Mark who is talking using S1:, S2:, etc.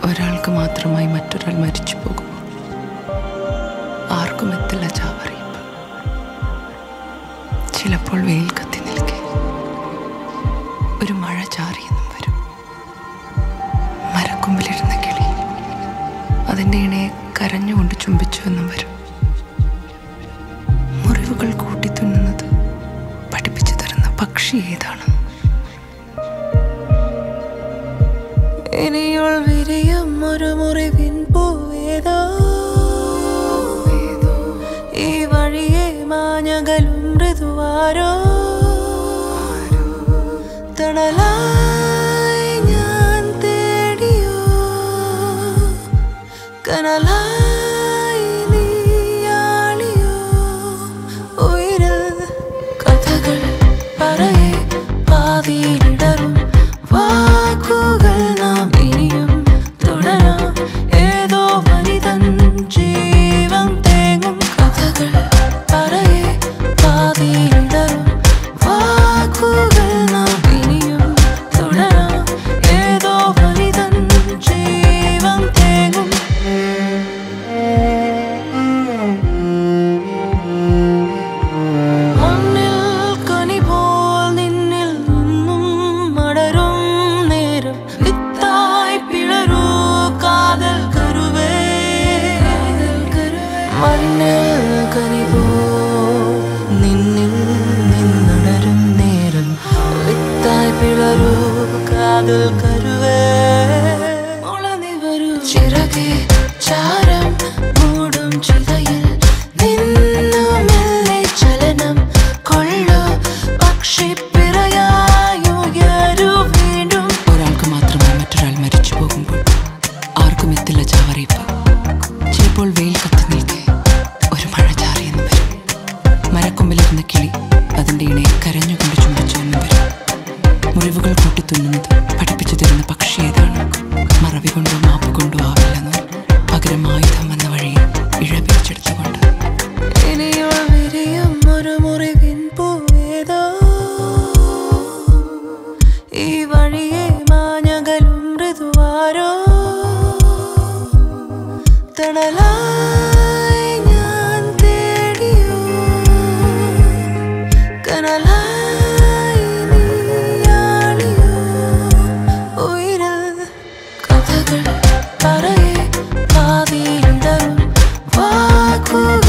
S1: ഒരാൾക്ക് മാത്രമായി മറ്റൊരാൾ മരിച്ചു പോകുമ്പോൾ ആർക്കും എത്തില്ല ചാവറിയിപ്പ് ചിലപ്പോൾ വെയിൽ കത്തി നിൽക്കെ ഒരു മഴ ചാറിയെന്നും വരും മരക്കൊമ്പിലിരുന്ന കിളി അതിൻ്റെ ഇണയെ കരഞ്ഞുകൊണ്ട് ചുംബിച്ചു എന്നും വരും മുറിവുകൾ കൂട്ടിത്തുന്നുന്നത് പഠിപ്പിച്ചു തരുന്ന പക്ഷി ഏതാണ്
S2: ഇനിയുൾ വിരിയും ഒരു മുറിവിൻ പൂവേതോ ഈ വഴിയെ മാഞ്ഞകലും മൃദുവാരോ തണലായി ഞാൻ തേടിയോ കനലായി നീയാളിയോ ഉയരിൽ കഥകൾ പറയെ പാതിയിലിടറും വാക്കുകൾ നാം ഇനിയും തുടരാം ഏതോ വനിതൻ ജീവൻ തേങ്ങും കഥകൾ പറയെ പാതിയിലിടറും വാക്കുകൾ നാം ഇനിയും തുടരാം ഏതോ വനിതൻ ജീവൻ തേങ്ങും മണ്ണിൽ കനി പോൽ നിന്നിൽ നിന്നും മടരും നേരം വിത്തായി പിളരൂ കാതൽ കരുവേ മണ്ണിൽ കനി പോൽ നിന്നിൽ നിന്നടരും നേരം വിത്തായി പിളരൂ കാതൽ കരുവേ മുളനി വരൂ ചിറകെ ചാരം മൂടും ചിതയിൽ നിന്നുമെല്ലെ ചലനം കൊള്ളു പക്ഷി പിറയായുയരു വീണ്ടും
S1: ഒരാൾക്ക് മാത്രമായി മറ്റൊരാൾ മരിച്ചു പോകുമ്പോൾ ആർക്കും എത്തില്ല ചാവറിയിപ്പ് ചിലപ്പോൾ വെയിൽ കത്തി നിൽക്കെ ഒരു മഴ ചാറിയെന്ന് വരും മരക്കൊമ്പിലിരുന്ന കിളി അതിൻ്റെ ഇണയെ കരഞ്ഞുകൊണ്ട് ചുംബിച്ചു എന്നും വരും മുറിവുകൾ കൂട്ടിത്തുന്നുന്നത് പഠിപ്പിച്ചു തരുന്ന പക്ഷി ഏതാണ് മറവി കൊണ്ടോ മാപ്പ് കൊണ്ടോ ആവില്ലെന്ന് പകരം ആയുധം വന്ന വഴിയെ ഇഴ പിരിച്ചെടുത്തുകൊണ്ട്
S2: ഇനിയുൾ വിരിയും ഒരു മുറിവിൻ പൂവേതോ ഈ വഴിയെ മാഞ്ഞകലും മൃദുവാരോ തണലായി ഞാൻ തേടിയോ കനലായി നീയാളിയോ ഉയരിൽ കഥകൾ പറയെ പാതിയിടറും വാക്കുകൾ